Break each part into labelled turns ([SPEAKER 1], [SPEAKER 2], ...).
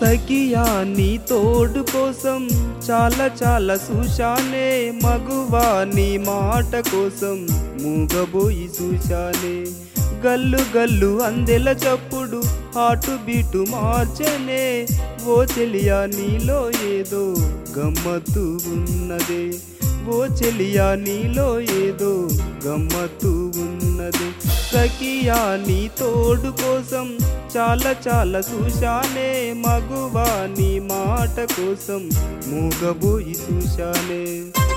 [SPEAKER 1] సఖియా నీ తోడు కోసం చాలా చాలా చూశానే మగువా నీ మాట కోసం మూగబోయి చూశానే గల్లు గల్లు అందెల చప్పుడు హాటు బీటు మార్చనే ఓ చెలియా నీలో ఏదో గమ్మత్తు ఉన్నదే ఓ చెలియా నీలో ఏదో గమ్మత్తు ఉన్నది సఖియా నీ తోడు కోసం చాలా చాలా చూశానే మగువా నీ మాట కోసం మూగబోయి చూశానే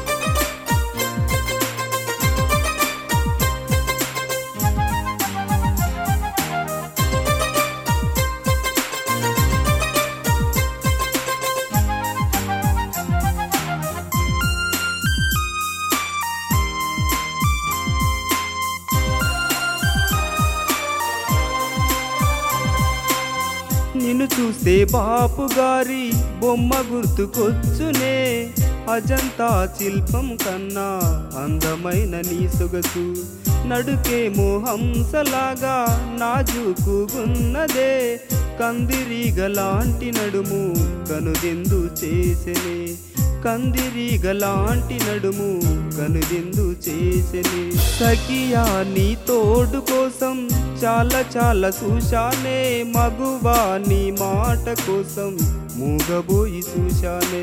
[SPEAKER 1] నిన్ను చూస్తే బాపు గారి బొమ్మ గుర్తుకొచ్చునే అజంతా శిల్పం కన్నా అందమైన నీ సొగసు నడుకేమో హంసలాగా నాజుకున్నదే కందిరీగలాంటి నడుము కనుదెందు చేసెనే కందిరీగలాంటి నడుము కనుదెందు చేసెనే సఖియా నీ తోడు కోసం చాలా చాలా చూశానే మగువా నీ మాట కోసం మూగబోయి చూశానే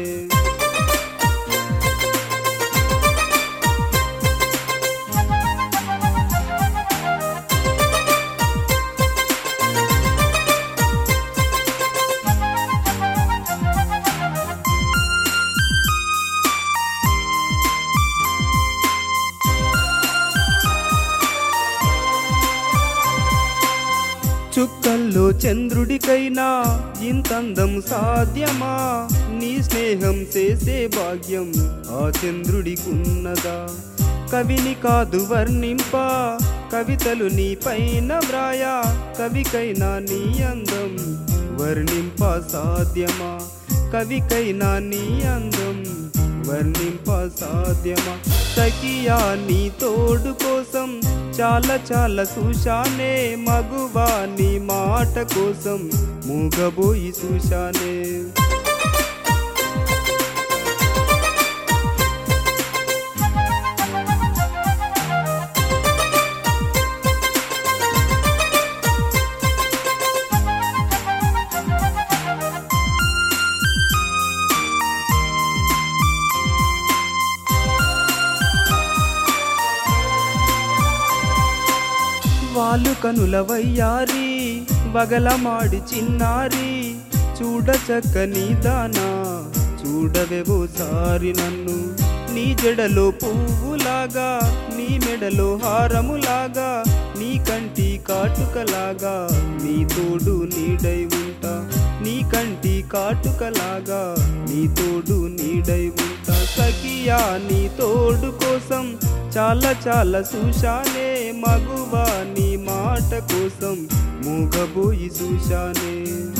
[SPEAKER 1] చుక్కల్లో చంద్రుడికైనా ఇంతందం సాధ్యమా నీ స్నేహం చేసే భాగ్యం ఆ చంద్రుడికున్నదా కవిని కాదు వర్ణింప కవితలు నీ పైన వ్రాయా కవికైనా నీ అందం వర్ణింప సాధ్యమా కవికైనా నీ అందం వర్ణింప సాధ్యమా సఖియా నీ తోడు కోసం చాలా చాలా చూశానే మగువా నీ మాట కోసం మూగబోయి చూశానే వాళ్ళు కనుల వయ్యారి వగలమాడి చిన్నారి చూడ చక్కని దానా చూడవెవో సారి నన్ను నీ జడలో పువ్వులాగా నీ మెడలో హారములాగా నీ కంటి కాటుకలాగా నీ తోడు నీడై ఉంటా నీ కంటి కాటుకలాగా నీ తోడు నీడై ఉంటా సఖియా నీ తోడు కోసం చాలా చాలా చూశానే మగువా నీ మాట కోసం మూగబోయి చూశానే